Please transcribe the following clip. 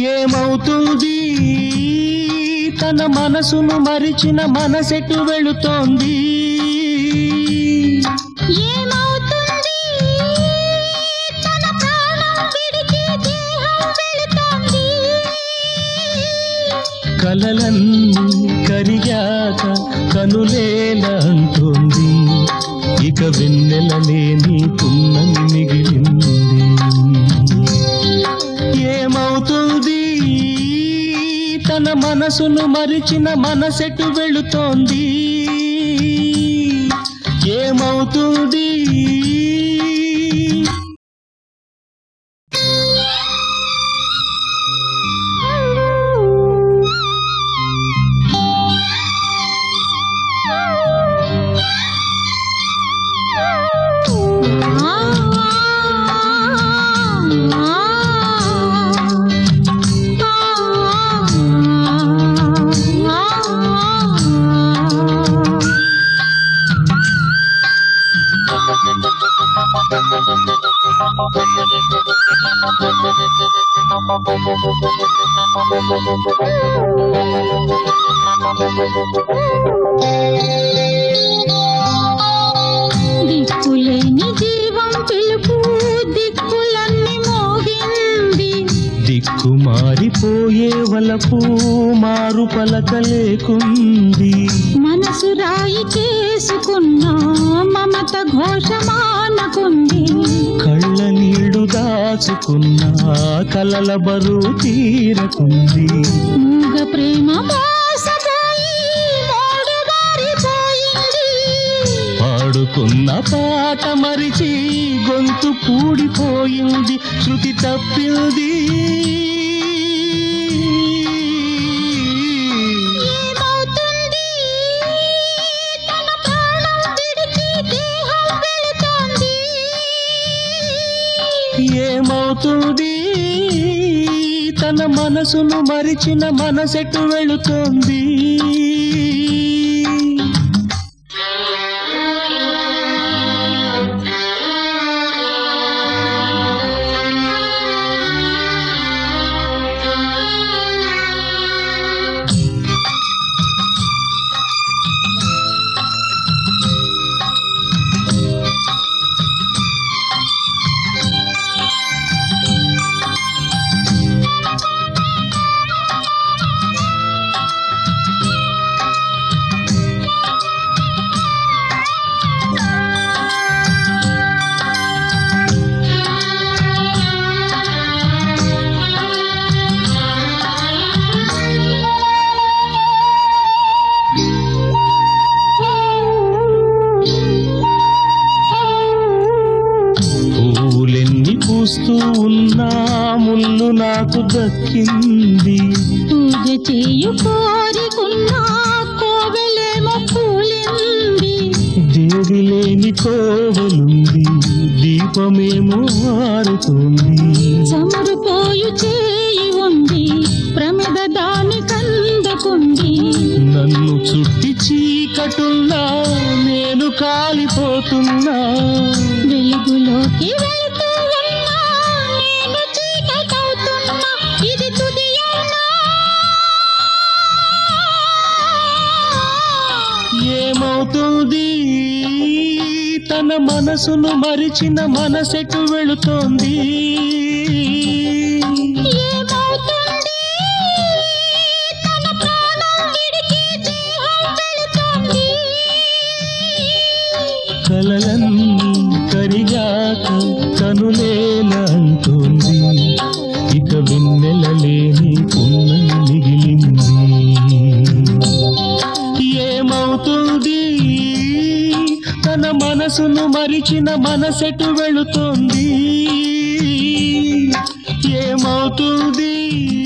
ఏమవుతుంది తన మనసును మరిచిన మనసెటు వెళుతోంది ఏమవుతుంది తన ప్రాణం విడిచి దేహం వెళుతోంది కలలన్నీ కరిగాక కనులేల అంటోంది ఇక వెన్నెల లేని పున్నమి మిగిలింది ఏమవుతుంది తన మనసును మరిచిన మనసెటు వెళుతోంది ఏమవుతుంది దిక్కులేని జీవం పిలుపు దిక్కులన్నీ మోగింది దిక్కు మారిపోయే వలపు మారు పలక లేకుంది మనసు రాయి చేసుకున్న మమత ఘోషమానకుంది కళ్ళ నీళ్లు దాచుకున్న కలల బరువు తీరకుంది మూగ ప్రేమ మోసపోయి మోడు మారిపోయింది పాడుకున్న పాట మరిచి గొంతు పూడిపోయింది శృతి తప్పింది ఏమవుతుంది తన ప్రాణం విడిచి దేహం వెళుతోంది ఏమవుతుంది తన మనసును మరిచిన మనసెటు వెళుతోంది పువ్వులెన్ని పూస్తూ ఉన్నా ముళ్ళు నాకు దక్కింది పూజ చేయు కోరికున్న కోవెలేమో కూలింది దేవి లేని కోవలుంది దీపమేమో మారుతుంది చమురుపోయు చేయి ఉంది ప్రమిద దాని కందకుంది నన్ను చుట్టి చీకటున్నా నేను కాలిపోతున్నా వెలుగులోకి వెళ్తూ ఉన్నా నేను చీకటవుతున్నా ఇది తుదియేనా ఏమవుతుంది తన మనసును మరిచిన మనసెటు వెళుతోంది ఏమవుతుంది తన ప్రాణం విడిచి దేహం వెళుతోంది కలలన్నీ కరిగాక కనులేల అంటోంది ఇక వెన్నెల లేని పున్నమి మిగిలింది ఏమవుతుంది తన మనసును మరిచిన మనసెటు వెళుతోంది ఏమవుతుంది